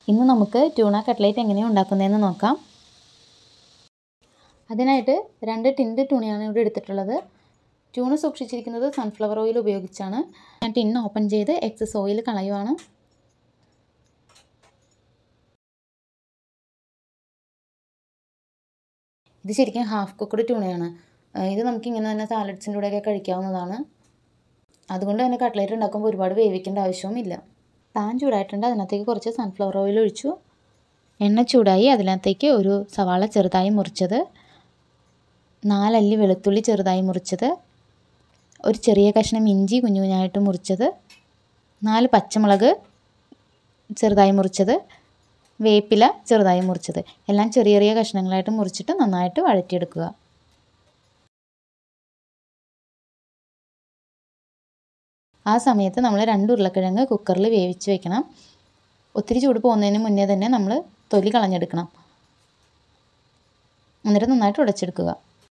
ഇന്ന് നമുക്ക് tuna cutlet എങ്ങനെയാണ് ഉണ്ടാക്കുന്നതെന്ന് നോക്കാം അതിനായിട്ട് രണ്ട് ടിൻഡ് ട്യൂണയാണ് ഇവിടെ എടുത്തിട്ടുള്ളത് ട്യൂണ സൂക്ഷിച്ചിരിക്കുന്നത് സൺഫ്ലവർ ഓയിൽ ഉപയോഗിച്ചാണ് ഞാൻ ടിന്ന് ഓപ്പൺ ചെയ്ത് എക്സസ് ഓയിൽ കളയുവാണ് ഇത് ശരിക്കും ഹാഫ് കുക്കഡ് ട്യൂണയാണ് ഇത് നമുക്ക് ഇങ്ങനെ തന്നെ സാലഡ്സിൻ്റെ കൂടെയൊക്കെ കഴിക്കാവുന്നതാണ് അതുകൊണ്ട് തന്നെ കട്ട്ലേറ്റ് ഉണ്ടാക്കുമ്പോൾ ഒരുപാട് വേവിക്കേണ്ട ആവശ്യവുമില്ല പാൻ ചൂടായിട്ടുണ്ട് അതിനകത്തേക്ക് കുറച്ച് സൺഫ്ലവർ ഓയിൽ ഒഴിച്ചു എണ്ണ ചൂടായി അതിനകത്തേക്ക് ഒരു സവാള ചെറുതായി മുറിച്ചത് നാലല്ലി വെളുത്തുള്ളി ചെറുതായി മുറിച്ചത് ഒരു ചെറിയ കഷ്ണം ഇഞ്ചി കുഞ്ഞു കുഞ്ഞായിട്ട് മുറിച്ചത് നാല് പച്ചമുളക് ചെറുതായി മുറിച്ചത് വേപ്പില ചെറുതായി മുറിച്ചത് എല്ലാം ചെറിയ ചെറിയ കഷ്ണങ്ങളായിട്ട് മുറിച്ചിട്ട് നന്നായിട്ട് വഴറ്റിയെടുക്കുക ആ സമയത്ത് നമ്മൾ രണ്ട് ഉരുളക്കിഴങ്ങ് കുക്കറിൽ വേവിച്ച് വെക്കണം ഒത്തിരി ചൂട് പോകുന്നതിന് മുന്നേ തന്നെ നമ്മൾ തൊലി കളഞ്ഞെടുക്കണം എന്നിട്ട് നന്നായിട്ട് ഉടച്ചെടുക്കുക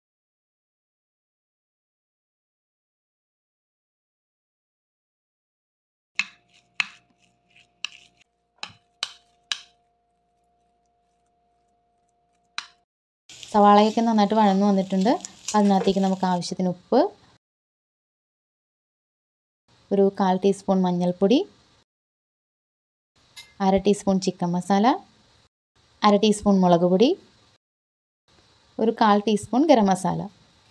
സവാളയൊക്കെ നന്നായിട്ട് വഴന്നു വന്നിട്ടുണ്ട് അതിനകത്തേക്ക് നമുക്ക് ആവശ്യത്തിന് ഉപ്പ് ഒരു കാൽ ടീസ്പൂൺ മഞ്ഞൾപ്പൊടി അര ടീസ്പൂൺ ചിക്കൻ മസാല അര ടീസ്പൂൺ മുളക് പൊടി ഒരു കാൽ ടീസ്പൂൺ ഗരം മസാല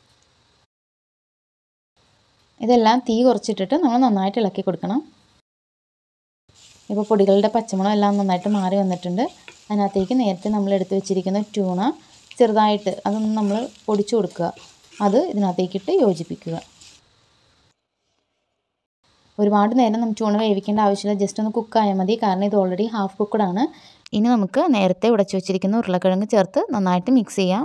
ഇതെല്ലാം തീ കുറച്ചിട്ടിട്ട് നമ്മൾ നന്നായിട്ട് ഇളക്കി കൊടുക്കണം ഇപ്പോൾ പൊടികളുടെ പച്ചമണം എല്ലാം നന്നായിട്ട് മാറി വന്നിട്ടുണ്ട് അതിനകത്തേക്ക് നേരത്തെ നമ്മൾ എടുത്തു വെച്ചിരിക്കുന്ന ട്യൂണ ചെറുതായിട്ട് അതൊന്ന് നമ്മൾ പൊടിച്ചു കൊടുക്കുക അത് ഇതിനകത്തേക്കിട്ട് യോജിപ്പിക്കുക ഒരുപാട് നേരം നമുക്ക് ചൂണ വേവിക്കേണ്ട ആവശ്യമില്ല ജസ്റ്റ് ഒന്ന് കുക്കായാൽ മതി കാരണം ഇത് ഓൾറെഡി ഹാഫ് കുക്കഡാണ് ഇനി നമുക്ക് നേരത്തെ ഉടച്ചു വെച്ചിരിക്കുന്ന ഉരുളക്കിഴങ്ങ് ചേർത്ത് നന്നായിട്ട് മിക്സ് ചെയ്യാം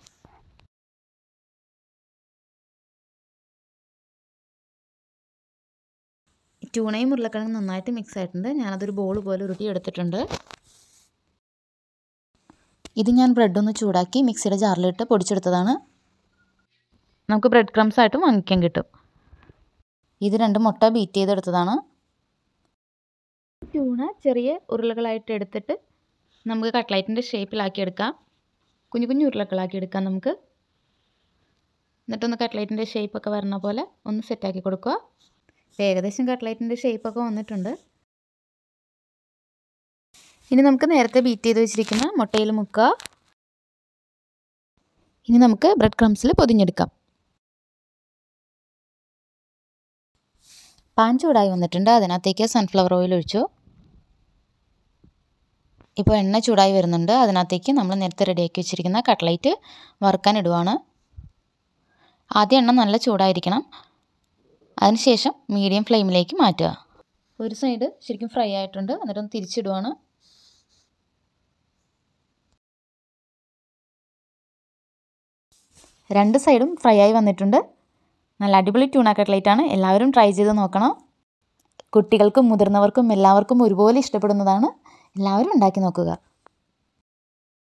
ട്യൂണയും ഉരുളക്കിഴങ്ങും നന്നായിട്ട് മിക്സ് ആയിട്ടുണ്ട് ഞാനതൊരു ബോൾ പോലെ ഉരുട്ടി എടുത്തിട്ടുണ്ട് ഇത് ഞാൻ ബ്രെഡ് ഒന്ന് ചൂടാക്കി മിക്സിയുടെ ജാറിലിട്ട് പൊടിച്ചെടുത്തതാണ് നമുക്ക് ബ്രെഡ് ക്രംസ് ആയിട്ട് വാങ്ങിക്കാൻ കിട്ടും ഇത് രണ്ട് മുട്ട ബീറ്റ് ചെയ്തെടുത്തതാണ് ട്യൂണ ചെറിയ ഉരുളകളായിട്ട് എടുത്തിട്ട് നമുക്ക് കട്ട്ലൈറ്റിൻ്റെ ഷേപ്പിലാക്കി എടുക്കാം കുഞ്ഞു കുഞ്ഞു ഉരുളകളാക്കി എടുക്കാം നമുക്ക് എന്നിട്ടൊന്ന് കട്ട്ലൈറ്റിൻ്റെ ഷേപ്പൊക്കെ വരണ പോലെ ഒന്ന് സെറ്റാക്കി കൊടുക്കുക ഏകദേശം കട്ട്ലൈറ്റിൻ്റെ ഷേപ്പൊക്കെ വന്നിട്ടുണ്ട് ഇനി നമുക്ക് നേരത്തെ ബീറ്റ് ചെയ്ത് വെച്ചിരിക്കുന്ന മുട്ടയിൽ മുക്കുക ഇനി നമുക്ക് ബ്രെഡ് ക്രംസിൽ പൊതിഞ്ഞെടുക്കാം പാൻ ചൂടായി വന്നിട്ടുണ്ട് അതിനകത്തേക്ക് സൺഫ്ലവർ ഓയിൽ ഒഴിച്ചു ഇപ്പോൾ എണ്ണ ചൂടായി വരുന്നുണ്ട് അതിനകത്തേക്ക് നമ്മൾ നേരത്തെ റെഡിയാക്കി വെച്ചിരിക്കുന്ന കട്ട്ലൈറ്റ് വറുക്കാൻ ഇടുവാണ് ആദ്യം എണ്ണ നല്ല ചൂടായിരിക്കണം അതിനുശേഷം മീഡിയം ഫ്ലെയിമിലേക്ക് മാറ്റുക ഒരു സൈഡ് ശരിക്കും ഫ്രൈ ആയിട്ടുണ്ട് എന്നിട്ടൊന്ന് തിരിച്ചിടുവാണ് രണ്ട് സൈഡും ഫ്രൈ ആയി വന്നിട്ടുണ്ട് നല്ല അടിപൊളി ട്യൂണ കട്ട്ലേറ്റ് ആണ് എല്ലാവരും ട്രൈ ചെയ്ത് നോക്കണം കുട്ടികൾക്കും മുതിർന്നവർക്കും എല്ലാവർക്കും ഒരുപോലെ ഇഷ്ടപ്പെടുന്നതാണ് എല്ലാവരും ഉണ്ടാക്കി നോക്കുക